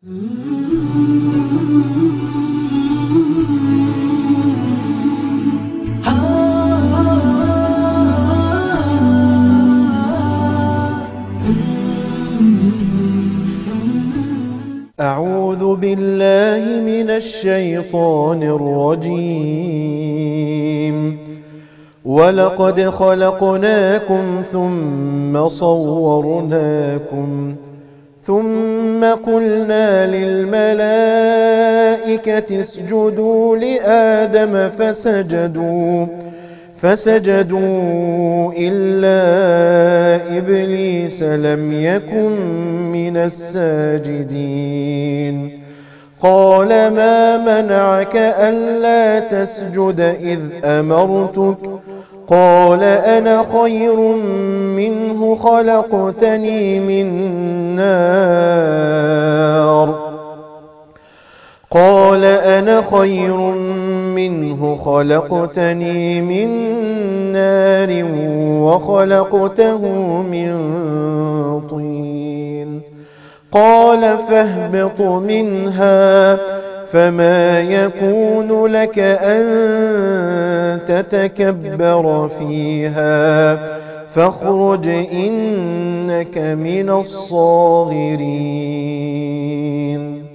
أعوذ بالله من الشيطان الرجيم ولقد خلقناكم ثم صورناكم ثم قلنا للملائكة اسجدوا لآدم فسجدوا فسجدوا إلا إبليس لم يكن من الساجدين قال ما منعك ألا تسجد إذ أمرتك قال أنا خير منه خلقتني من نار قال أنا خير منه خلقتني من نار وخلقته من طين قال فاهبط منها فما يكون لك أن تتكبر فيها فاخرج إنك من الصاغرين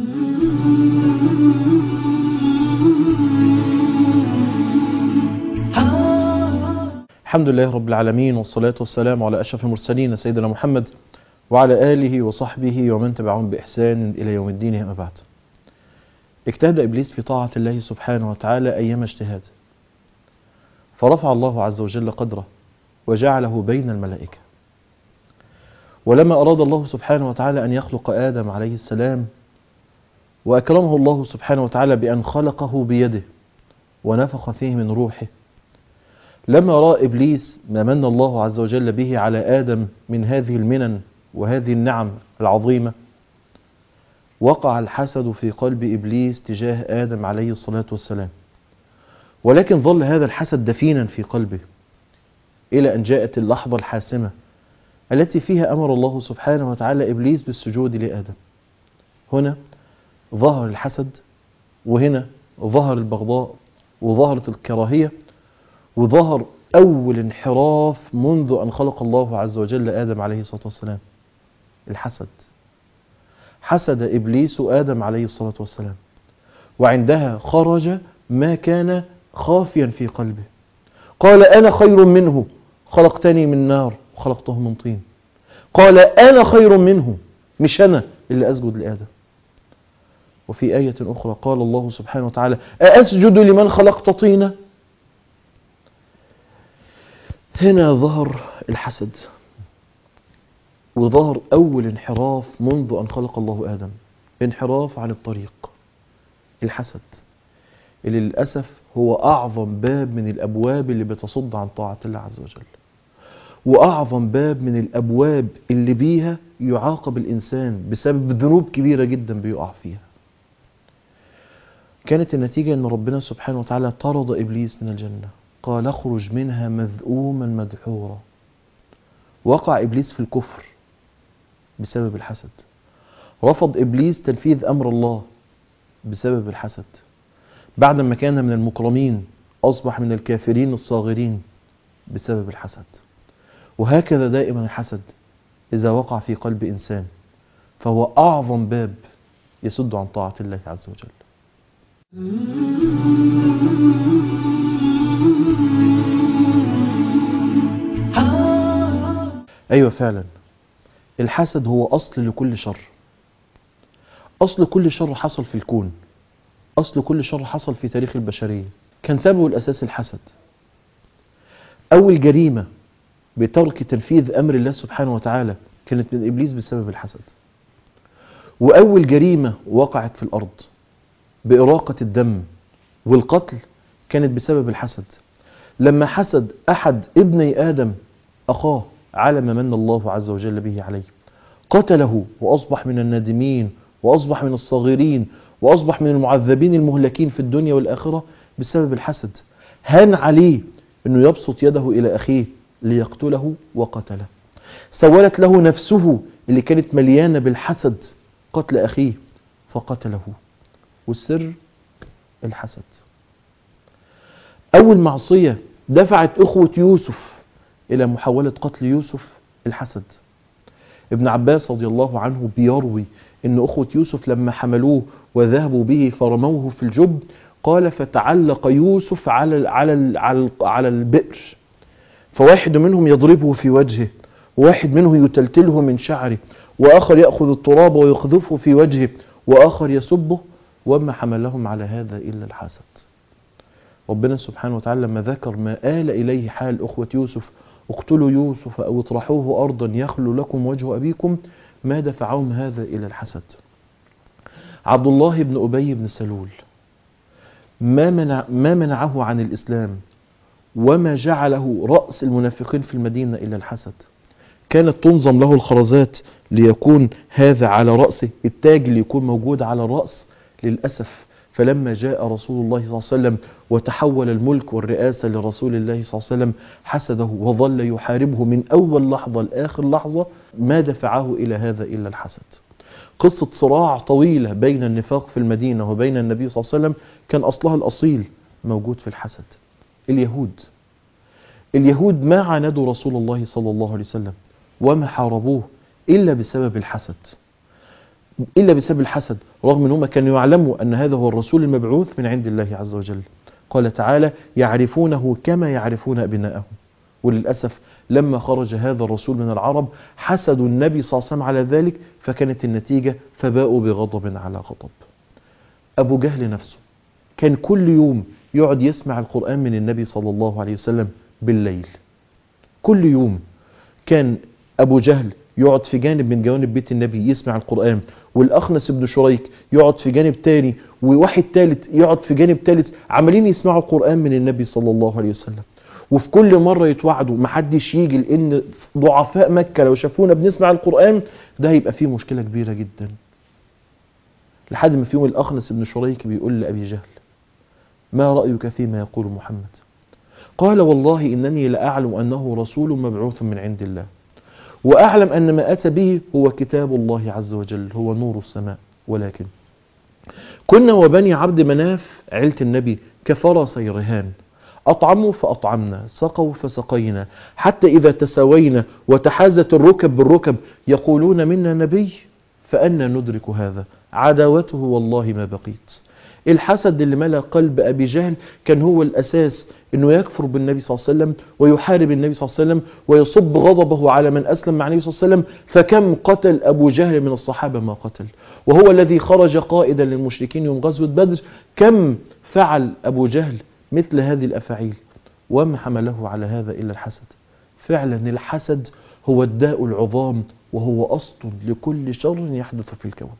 الحمد لله رب العالمين والصلاة والسلام على أشرف المرسلين سيدنا محمد وعلى آله وصحبه ومن تبعهم بإحسان إلى يوم الدين أما بعد اجتهد إبليس في طاعة الله سبحانه وتعالى أيام اجتهاد فرفع الله عز وجل قدره وجعله بين الملائكة ولما أراد الله سبحانه وتعالى أن يخلق آدم عليه السلام وأكرمه الله سبحانه وتعالى بأن خلقه بيده ونفخ فيه من روحه لما رأى إبليس ما من الله عز وجل به على آدم من هذه المنن وهذه النعم العظيمة وقع الحسد في قلب إبليس تجاه آدم عليه الصلاة والسلام ولكن ظل هذا الحسد دفينا في قلبه إلى أن جاءت اللحظة الحاسمة التي فيها أمر الله سبحانه وتعالى إبليس بالسجود لآدم هنا ظهر الحسد وهنا ظهر البغضاء وظهرت الكراهية وظهر أول انحراف منذ أن خلق الله عز وجل آدم عليه الصلاة والسلام الحسد حسد إبليس آدم عليه الصلاة والسلام وعندها خرج ما كان خافيا في قلبه قال أنا خير منه خلقتني من نار وخلقته من طين قال أنا خير منه مش أنا اللي أسجد لآدم وفي آية أخرى قال الله سبحانه وتعالى أأسجد لمن خلقت طينا هنا ظهر الحسد وظهر أول انحراف منذ أن خلق الله آدم انحراف عن الطريق الحسد اللي للأسف هو أعظم باب من الأبواب اللي بتصد عن طاعة الله عز وجل وأعظم باب من الأبواب اللي بيها يعاقب الإنسان بسبب ذنوب كبيرة جدا بيقع فيها كانت النتيجة أن ربنا سبحانه وتعالى طرد إبليس من الجنة قال اخرج منها مذءوما مدحورا وقع إبليس في الكفر بسبب الحسد رفض إبليس تنفيذ أمر الله بسبب الحسد بعد ما كان من المكرمين أصبح من الكافرين الصاغرين بسبب الحسد وهكذا دائما الحسد إذا وقع في قلب إنسان فهو أعظم باب يسد عن طاعة الله عز وجل أيوة فعلا الحسد هو أصل لكل شر أصل كل شر حصل في الكون أصل كل شر حصل في تاريخ البشرية كان سببه الأساس الحسد أول جريمة بترك تنفيذ أمر الله سبحانه وتعالى كانت من إبليس بسبب الحسد وأول جريمة وقعت في الأرض بإراقة الدم والقتل كانت بسبب الحسد لما حسد أحد ابني آدم أخاه على ما من الله عز وجل به عليه قتله وأصبح من النادمين وأصبح من الصاغرين وأصبح من المعذبين المهلكين في الدنيا والآخرة بسبب الحسد هان عليه أنه يبسط يده إلى أخيه ليقتله وقتله سولت له نفسه اللي كانت مليانة بالحسد قتل أخيه فقتله والسر الحسد أول معصية دفعت أخوة يوسف إلى محاولة قتل يوسف الحسد ابن عباس رضي الله عنه بيروي ان اخوة يوسف لما حملوه وذهبوا به فرموه في الجب قال فتعلق يوسف على على على, على البئر فواحد منهم يضربه في وجهه وواحد منه يتلتله من شعره واخر ياخذ التراب ويقذفه في وجهه واخر يسبه وما حملهم على هذا الا الحسد ربنا سبحانه وتعالى لما ذكر ما آل إليه حال أخوة يوسف اقتلوا يوسف أو اطرحوه أرضا يخلو لكم وجه أبيكم ما دفعهم هذا إلى الحسد عبد الله بن أبي بن سلول ما, منع ما منعه عن الإسلام وما جعله رأس المنافقين في المدينة إلا الحسد كانت تنظم له الخرزات ليكون هذا على رأسه التاج اللي يكون موجود على الرأس للأسف فلما جاء رسول الله صلى الله عليه وسلم وتحول الملك والرئاسة لرسول الله صلى الله عليه وسلم حسده وظل يحاربه من أول لحظة لآخر لحظة ما دفعه إلى هذا إلا الحسد قصة صراع طويلة بين النفاق في المدينة وبين النبي صلى الله عليه وسلم كان أصلها الأصيل موجود في الحسد اليهود اليهود ما عاندوا رسول الله صلى الله عليه وسلم وما حاربوه إلا بسبب الحسد إلا بسبب الحسد رغم أنهم كانوا يعلموا أن هذا هو الرسول المبعوث من عند الله عز وجل قال تعالى يعرفونه كما يعرفون أبناءهم وللأسف لما خرج هذا الرسول من العرب حسدوا النبي صلى الله عليه وسلم على ذلك فكانت النتيجة فباءوا بغضب على غضب أبو جهل نفسه كان كل يوم يقعد يسمع القرآن من النبي صلى الله عليه وسلم بالليل كل يوم كان أبو جهل يقعد في جانب من جوانب بيت النبي يسمع القرآن والأخنس بن شريك يقعد في جانب تاني وواحد تالت يقعد في جانب تالت عمالين يسمعوا القرآن من النبي صلى الله عليه وسلم وفي كل مرة يتوعدوا محدش يجي لأن ضعفاء مكة لو شافونا بنسمع القرآن ده هيبقى فيه مشكلة كبيرة جدا لحد ما في يوم الأخنس بن شريك بيقول لأبي جهل ما رأيك فيما يقول محمد قال والله إنني لأعلم أنه رسول مبعوث من عند الله وأعلم أن ما أتى به هو كتاب الله عز وجل هو نور السماء ولكن كنا وبني عبد مناف عيلة النبي كفرسي رهان أطعموا فأطعمنا سقوا فسقينا حتى إذا تساوينا وتحازت الركب بالركب يقولون منا نبي فأنا ندرك هذا عداوته والله ما بقيت الحسد اللي ملا قلب أبي جهل كان هو الأساس أنه يكفر بالنبي صلى الله عليه وسلم ويحارب النبي صلى الله عليه وسلم ويصب غضبه على من أسلم مع النبي صلى الله عليه وسلم فكم قتل أبو جهل من الصحابة ما قتل وهو الذي خرج قائدا للمشركين يوم غزوة بدر كم فعل أبو جهل مثل هذه الأفاعيل وما حمله على هذا إلا الحسد فعلا الحسد هو الداء العظام وهو أصل لكل شر يحدث في الكون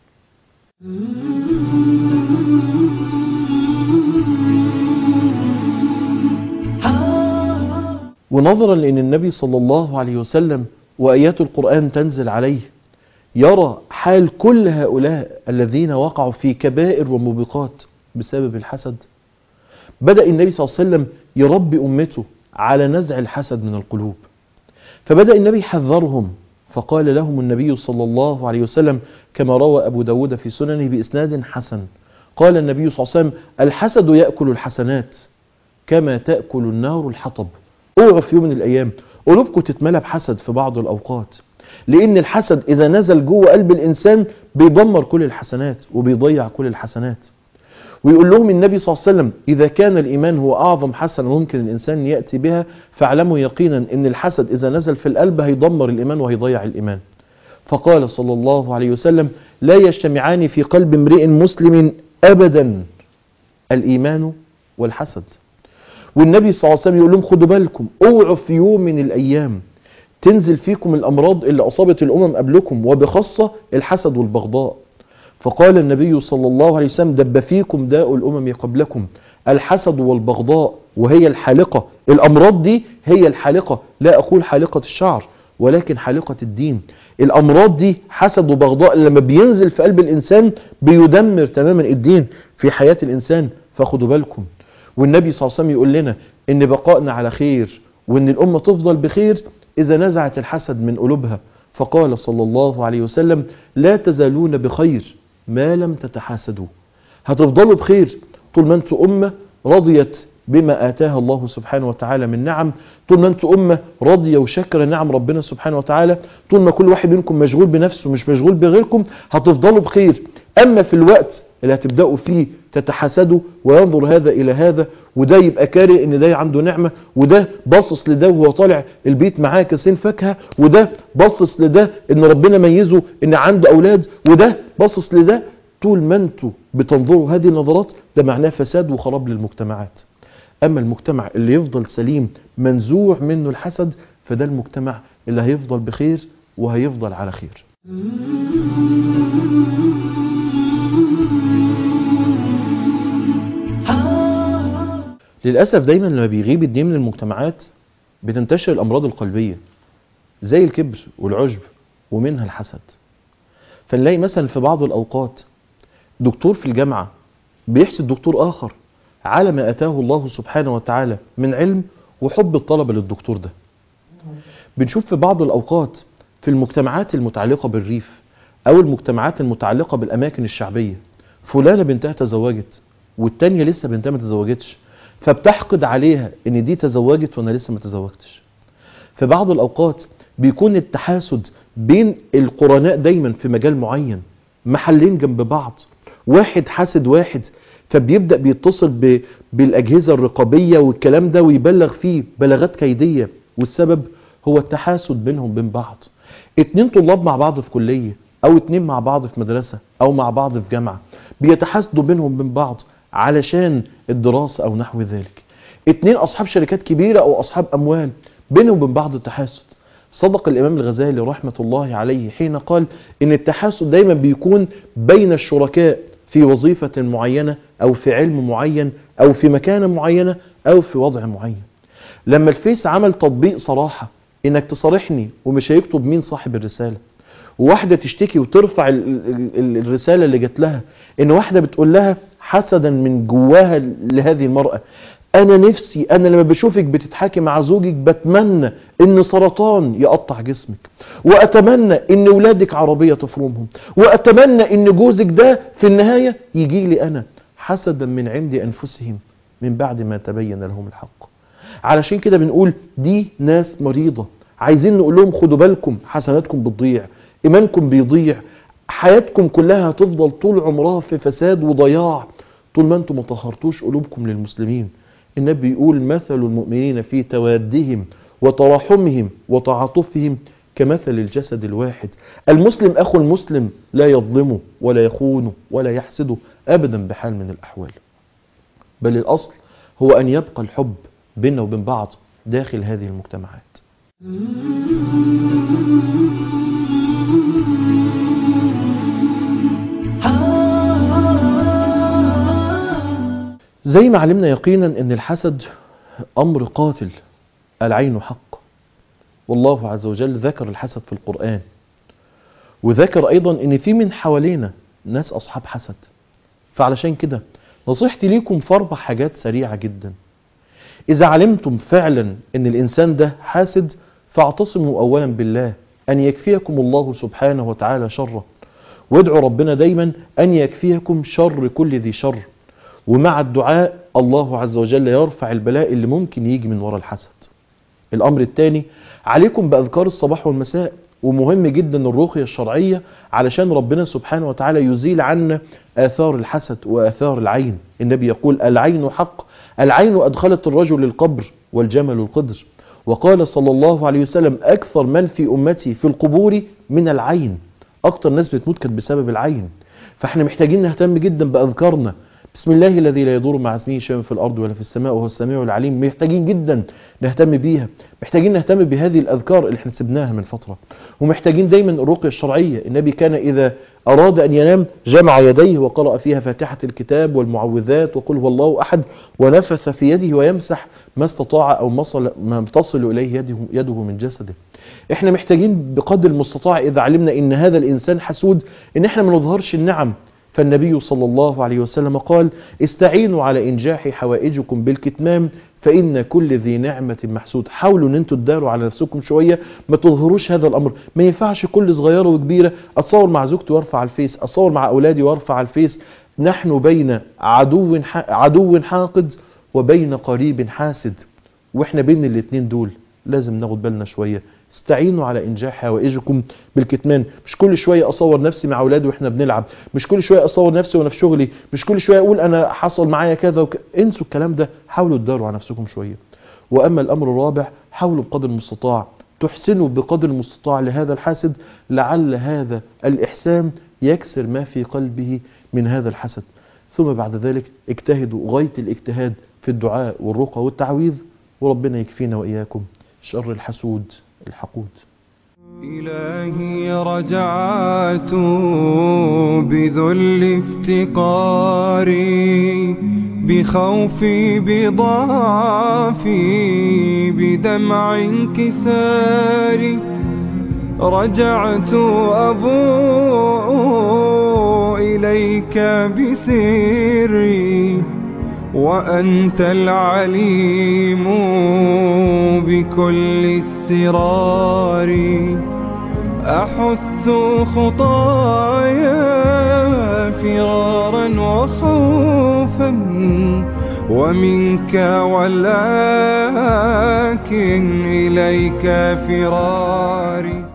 ونظرا لأن النبي صلى الله عليه وسلم وآيات القرآن تنزل عليه يرى حال كل هؤلاء الذين وقعوا في كبائر وموبقات بسبب الحسد بدأ النبي صلى الله عليه وسلم يربي أمته على نزع الحسد من القلوب فبدأ النبي يحذرهم فقال لهم النبي صلى الله عليه وسلم كما روى أبو داود في سننه بإسناد حسن قال النبي صلى الله عليه وسلم الحسد يأكل الحسنات كما تأكل النار الحطب اوعوا في يوم من الأيام قلوبكم تتملى بحسد في بعض الأوقات لأن الحسد إذا نزل جوه قلب الإنسان بيدمر كل الحسنات وبيضيع كل الحسنات ويقول لهم النبي صلى الله عليه وسلم إذا كان الإيمان هو أعظم حسنة ممكن الإنسان يأتي بها فاعلموا يقينا أن الحسد إذا نزل في القلب هيدمر الإيمان وهيضيع الإيمان فقال صلى الله عليه وسلم لا يجتمعان في قلب امرئ مسلم أبدا الإيمان والحسد والنبي صلى الله عليه وسلم يقول لهم خدوا بالكم اوعوا في يوم من الأيام تنزل فيكم الأمراض اللي أصابت الأمم قبلكم وبخاصة الحسد والبغضاء فقال النبي صلى الله عليه وسلم دب فيكم داء الأمم قبلكم الحسد والبغضاء وهي الحالقة الأمراض دي هي الحالقة لا أقول حالقة الشعر ولكن حالقة الدين الأمراض دي حسد وبغضاء لما بينزل في قلب الإنسان بيدمر تماما الدين في حياة الإنسان فخدوا بالكم والنبي صلى الله عليه وسلم يقول لنا إن بقائنا على خير وإن الأمة تفضل بخير إذا نزعت الحسد من قلوبها فقال صلى الله عليه وسلم لا تزالون بخير ما لم تتحاسدوا هتفضلوا بخير طول ما انتوا أمة رضيت بما آتاها الله سبحانه وتعالى من نعم طول ما انتوا أمة راضية وشكر نعم ربنا سبحانه وتعالى طول ما كل واحد منكم مشغول بنفسه مش مشغول بغيركم هتفضلوا بخير أما في الوقت اللي هتبدأوا فيه تتحسدوا وينظر هذا إلى هذا وده يبقى كاره ان ده عنده نعمة وده باصص لده وهو طالع البيت معاه كاسين فاكهة وده باصص لده ان ربنا ميزه ان عنده أولاد وده باصص لده طول ما انتوا بتنظروا هذه النظرات ده معناه فساد وخراب للمجتمعات أما المجتمع اللي يفضل سليم منزوع منه الحسد فده المجتمع اللي هيفضل بخير وهيفضل على خير للأسف دايما لما بيغيب الدين من المجتمعات بتنتشر الأمراض القلبية زي الكبر والعجب ومنها الحسد فنلاقي مثلا في بعض الأوقات دكتور في الجامعة بيحسد دكتور آخر على ما أتاه الله سبحانه وتعالى من علم وحب الطلبة للدكتور ده بنشوف في بعض الأوقات في المجتمعات المتعلقة بالريف أو المجتمعات المتعلقة بالأماكن الشعبية فلانة بنتها تزوجت والتانية لسه بنتها ما تزوجتش فبتحقد عليها ان دي تزوجت وانا لسه ما تزوجتش في بعض الاوقات بيكون التحاسد بين القرناء دايما في مجال معين محلين جنب بعض واحد حاسد واحد فبيبدأ بيتصل ب... بالأجهزة الرقابية والكلام ده ويبلغ فيه بلاغات كيدية والسبب هو التحاسد بينهم بين بعض اتنين طلاب مع بعض في كلية او اتنين مع بعض في مدرسة او مع بعض في جامعة بيتحاسدوا بينهم بين بعض علشان الدراسة او نحو ذلك اتنين اصحاب شركات كبيرة او اصحاب اموال بينهم وبين بعض التحاسد صدق الامام الغزالي رحمة الله عليه حين قال ان التحاسد دايما بيكون بين الشركاء في وظيفة معينة او في علم معين او في مكانة معينة او في وضع معين لما الفيس عمل تطبيق صراحة انك تصارحني ومش هيكتب مين صاحب الرسالة وواحدة تشتكي وترفع ال ال الرسالة اللي جات لها ان واحدة بتقول لها حسدا من جواها لهذه المرأة انا نفسي انا لما بشوفك بتتحاكي مع زوجك بتمنى ان سرطان يقطع جسمك واتمنى ان ولادك عربية تفرمهم واتمنى ان جوزك ده في النهاية يجي لي انا حسدا من عند انفسهم من بعد ما تبين لهم الحق علشان كده بنقول دي ناس مريضة عايزين نقول لهم خدوا بالكم حسناتكم بتضيع ايمانكم بيضيع حياتكم كلها هتفضل طول عمرها في فساد وضياع طول ما انتم ما طهرتوش قلوبكم للمسلمين النبي يقول مثل المؤمنين في توادهم وتراحمهم وتعاطفهم كمثل الجسد الواحد المسلم أخو المسلم لا يظلمه ولا يخونه ولا يحسده أبدا بحال من الأحوال بل الأصل هو أن يبقى الحب بيننا وبين بعض داخل هذه المجتمعات زي ما علمنا يقينا ان الحسد امر قاتل العين حق والله عز وجل ذكر الحسد في القرآن وذكر ايضا ان في من حوالينا ناس اصحاب حسد فعلشان كده نصيحتي ليكم في اربع حاجات سريعة جدا اذا علمتم فعلا ان الانسان ده حاسد فاعتصموا اولا بالله ان يكفيكم الله سبحانه وتعالى شره وادعوا ربنا دايما ان يكفيكم شر كل ذي شر ومع الدعاء الله عز وجل يرفع البلاء اللي ممكن يجي من وراء الحسد الأمر الثاني عليكم بأذكار الصباح والمساء ومهم جدا الرقية الشرعية علشان ربنا سبحانه وتعالى يزيل عنا آثار الحسد وآثار العين النبي يقول العين حق العين أدخلت الرجل القبر والجمل القدر وقال صلى الله عليه وسلم أكثر من في أمتي في القبور من العين أكثر ناس بتموت كانت بسبب العين فاحنا محتاجين نهتم جدا بأذكارنا بسم الله الذي لا يضر مع اسمه شيء في الأرض ولا في السماء وهو السميع العليم محتاجين جدا نهتم بيها محتاجين نهتم بهذه الأذكار اللي احنا سبناها من فترة ومحتاجين دايما الرقية الشرعية النبي كان إذا أراد أن ينام جمع يديه وقرأ فيها فاتحة الكتاب والمعوذات وقل هو الله أحد ونفث في يده ويمسح ما استطاع أو ما تصل إليه يده, يده من جسده احنا محتاجين بقدر المستطاع إذا علمنا إن هذا الإنسان حسود إن احنا ما نظهرش النعم فالنبي صلى الله عليه وسلم قال استعينوا على إنجاح حوائجكم بالكتمان فإن كل ذي نعمة محسود حاولوا ان انتوا تداروا على نفسكم شوية ما تظهروش هذا الأمر ما ينفعش كل صغيرة وكبيرة أتصور مع زوجتي وارفع على الفيس أتصور مع أولادي وارفع على الفيس نحن بين عدو عدو حاقد وبين قريب حاسد واحنا بين الاثنين دول لازم ناخد بالنا شوية استعينوا على انجاح حوائجكم بالكتمان مش كل شوية اصور نفسي مع اولادي واحنا بنلعب مش كل شوية اصور نفسي وانا في شغلي مش كل شوية اقول انا حصل معايا كذا وك... انسوا الكلام ده حاولوا تداروا على نفسكم شوية واما الامر الرابع حاولوا بقدر المستطاع تحسنوا بقدر المستطاع لهذا الحاسد لعل هذا الاحسان يكسر ما في قلبه من هذا الحسد ثم بعد ذلك اجتهدوا غاية الاجتهاد في الدعاء والرقى والتعويذ وربنا يكفينا وإياكم شر الحسود الحقود إلهي رجعت بذل افتقاري بخوفي بضعفي بدمع انكساري رجعت أبوء إليك بسري وأنت العليم بكل السرار أحث خطايا فرارا وخوفا ومنك ولكن إليك فراري